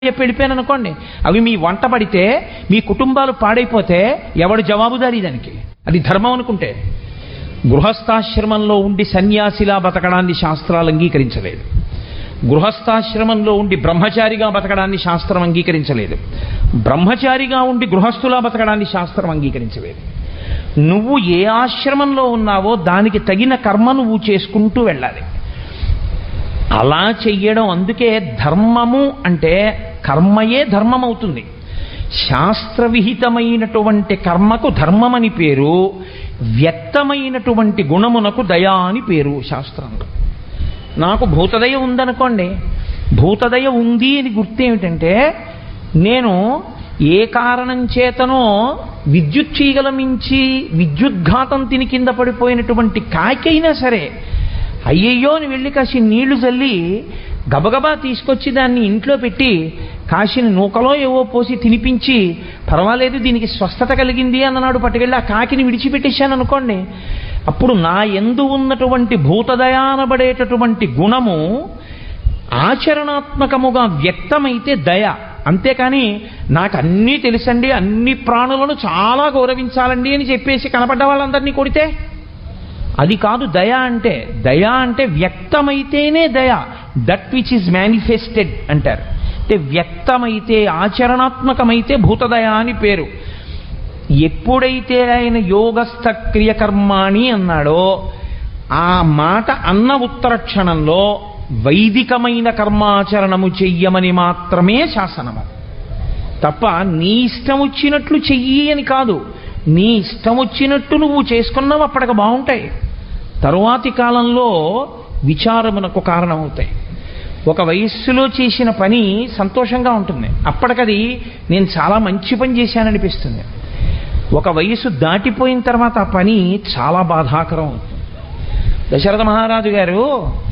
చెప్పి వెళ్ళిపోయాను అనుకోండి అవి మీ వంట పడితే మీ కుటుంబాలు పాడైపోతే ఎవడు జవాబుదారీ దానికి అది ధర్మం అనుకుంటే గృహస్థాశ్రమంలో ఉండి సన్యాసిలా బతకడాన్ని శాస్త్రాలు అంగీకరించలేదు గృహస్థాశ్రమంలో ఉండి బ్రహ్మచారిగా బతకడాన్ని శాస్త్రం అంగీకరించలేదు బ్రహ్మచారిగా ఉండి గృహస్థులా బతకడాన్ని శాస్త్రం అంగీకరించలేదు నువ్వు ఏ ఆశ్రమంలో ఉన్నావో దానికి తగిన కర్మ నువ్వు చేసుకుంటూ వెళ్ళాలి అలా చెయ్యడం అందుకే ధర్మము అంటే కర్మయే ధర్మం అవుతుంది శాస్త్రవిహితమైనటువంటి కర్మకు ధర్మమని పేరు వ్యక్తమైనటువంటి గుణమునకు దయా అని పేరు శాస్త్రంలో నాకు భూతదయ ఉందనుకోండి భూతదయ ఉంది అని గుర్తు ఏమిటంటే నేను ఏ కారణం చేతనో విద్యుత్ చీగల మించి విద్యుద్ఘాతం తిని కింద పడిపోయినటువంటి కాకైనా సరే అయ్యయ్యో అని వెళ్ళి కాసి నీళ్లు చల్లి గబగబా తీసుకొచ్చి దాన్ని ఇంట్లో పెట్టి కాసిన నూకలో ఏవో పోసి తినిపించి పర్వాలేదు దీనికి స్వస్థత కలిగింది అన్ననాడు పట్టుకెళ్ళి ఆ కాకిని విడిచిపెట్టేశాను అనుకోండి అప్పుడు నా ఎందు ఉన్నటువంటి భూతదయానబడేటటువంటి గుణము ఆచరణాత్మకముగా వ్యక్తమైతే దయ అంతేకాని నాకు అన్నీ తెలుసండి అన్ని ప్రాణులను చాలా గౌరవించాలండి అని చెప్పేసి కనపడ్డ వాళ్ళందరినీ కొడితే అది కాదు దయ అంటే దయ అంటే వ్యక్తమైతేనే దయ దట్ విచ్ ఇస్ మేనిఫెస్టెడ్ అంటారు అంటే వ్యక్తమైతే ఆచరణాత్మకమైతే భూతదయ అని పేరు ఎప్పుడైతే ఆయన యోగస్థ క్రియకర్మాణి అన్నాడో ఆ మాట అన్న ఉత్తర క్షణంలో వైదికమైన కర్మాచరణము చెయ్యమని మాత్రమే శాసనము తప్ప నీ ఇష్టం వచ్చినట్లు చెయ్యి అని కాదు నీ ఇష్టం వచ్చినట్టు నువ్వు చేసుకున్నావు అప్పటికి బాగుంటాయి తరువాతి కాలంలో విచారమునకు కారణమవుతాయి ఒక వయస్సులో చేసిన పని సంతోషంగా ఉంటుంది అప్పటికది నేను చాలా మంచి పని చేశాననిపిస్తుంది ఒక వయసు దాటిపోయిన తర్వాత ఆ పని చాలా బాధాకరం అవుతుంది దశరథ మహారాజు గారు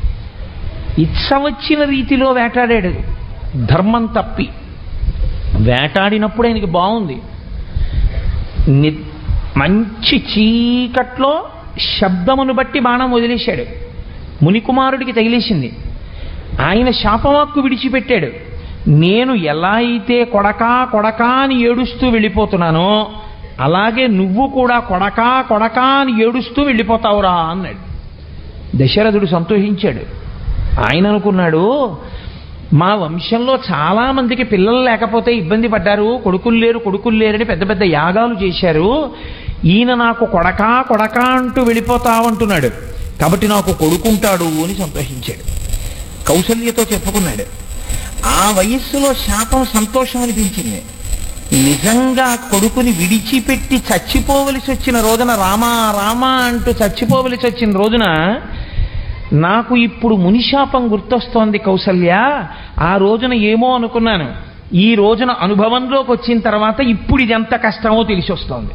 ఇచ్చ వచ్చిన రీతిలో వేటాడాడు ధర్మం తప్పి వేటాడినప్పుడు ఆయనకి బాగుంది ని- మంచి చీకట్లో శబ్దమును బట్టి బాణం వదిలేశాడు మునికుమారుడికి తగిలేసింది ఆయన శాపవాక్కు విడిచిపెట్టాడు నేను ఎలా అయితే కొడకా కొడకా అని ఏడుస్తూ వెళ్ళిపోతున్నానో అలాగే నువ్వు కూడా కొడకా కొడకా అని ఏడుస్తూ వెళ్ళిపోతావురా అన్నాడు దశరథుడు సంతోషించాడు ఆయన అనుకున్నాడు మా వంశంలో చాలా మందికి పిల్లలు లేకపోతే ఇబ్బంది పడ్డారు కొడుకులు లేరు కొడుకులు లేరని పెద్ద పెద్ద యాగాలు చేశారు ఈయన నాకు కొడకా కొడకా అంటూ వెళ్ళిపోతావంటున్నాడు కాబట్టి నాకు కొడుకుంటాడు అని సంతోషించాడు కౌసల్యతో చెప్పుకున్నాడు ఆ వయస్సులో శాపం సంతోషం అనిపించింది నిజంగా కొడుకుని విడిచిపెట్టి చచ్చిపోవలసి వచ్చిన రోజున రామా రామా అంటూ చచ్చిపోవలసి వచ్చిన రోజున నాకు ఇప్పుడు మునిశాపం గుర్తొస్తోంది కౌసల్య ఆ రోజున ఏమో అనుకున్నాను ఈ రోజున అనుభవంలోకి వచ్చిన తర్వాత ఇప్పుడు ఇది ఎంత కష్టమో తెలిసి వస్తోంది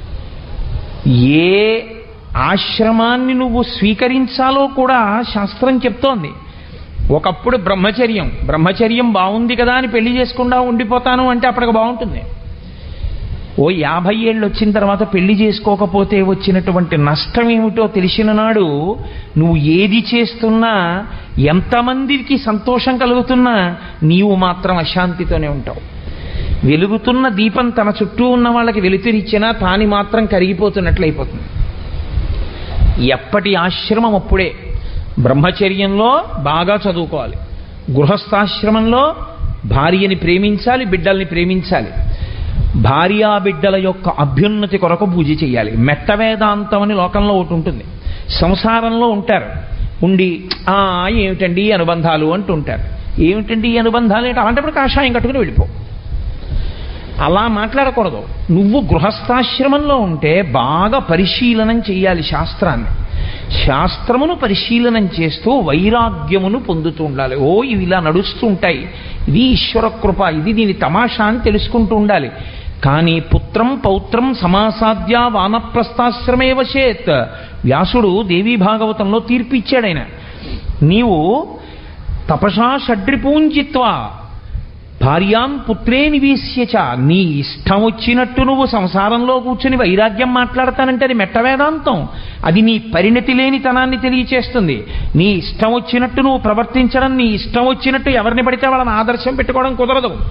ఏ ఆశ్రమాన్ని నువ్వు స్వీకరించాలో కూడా శాస్త్రం చెప్తోంది ఒకప్పుడు బ్రహ్మచర్యం బ్రహ్మచర్యం బాగుంది కదా అని పెళ్లి చేసుకుండా ఉండిపోతాను అంటే అప్పటికి బాగుంటుంది ఓ యాభై ఏళ్ళు వచ్చిన తర్వాత పెళ్లి చేసుకోకపోతే వచ్చినటువంటి నష్టం ఏమిటో తెలిసిన నాడు నువ్వు ఏది చేస్తున్నా ఎంతమందికి సంతోషం కలుగుతున్నా నీవు మాత్రం అశాంతితోనే ఉంటావు వెలుగుతున్న దీపం తన చుట్టూ ఉన్న వాళ్ళకి వెలుతురిచ్చినా తాని మాత్రం కరిగిపోతున్నట్లయిపోతుంది ఎప్పటి ఆశ్రమం అప్పుడే బ్రహ్మచర్యంలో బాగా చదువుకోవాలి గృహస్థాశ్రమంలో భార్యని ప్రేమించాలి బిడ్డల్ని ప్రేమించాలి భార్యా బిడ్డల యొక్క అభ్యున్నతి కొరకు పూజ చేయాలి మెట్ట వేదాంతం అని లోకంలో ఒకటి ఉంటుంది సంసారంలో ఉంటారు ఉండి ఆ ఏమిటండి ఈ అనుబంధాలు అంటూ ఉంటారు ఏమిటండి ఈ అనుబంధాలు ఏంటి అలాంటప్పుడు కాషాయం కట్టుకుని వెళ్ళిపో అలా మాట్లాడకూడదు నువ్వు గృహస్థాశ్రమంలో ఉంటే బాగా పరిశీలనం చేయాలి శాస్త్రాన్ని శాస్త్రమును పరిశీలనం చేస్తూ వైరాగ్యమును పొందుతూ ఉండాలి ఓ ఇవి ఇలా నడుస్తూ ఉంటాయి ఇది ఈశ్వర కృప ఇది దీని తమాషా అని తెలుసుకుంటూ ఉండాలి కానీ పుత్రం పౌత్రం సమాసాద్య వానప్రస్థాశ్రమే వశేత్ వ్యాసుడు దేవీ భాగవతంలో తీర్పిచ్చాడు ఆయన నీవు తపసా షడ్రిపూంజిత్వా భార్యాం పుత్రే నివేశ్యచ నీ ఇష్టం వచ్చినట్టు నువ్వు సంసారంలో కూర్చుని వైరాగ్యం మాట్లాడతానంటే అది మెట్ట వేదాంతం అది నీ పరిణతి లేనితనాన్ని తెలియచేస్తుంది నీ ఇష్టం వచ్చినట్టు నువ్వు ప్రవర్తించడం నీ ఇష్టం వచ్చినట్టు ఎవరిని పడితే వాళ్ళని ఆదర్శం పెట్టుకోవడం కుదరదు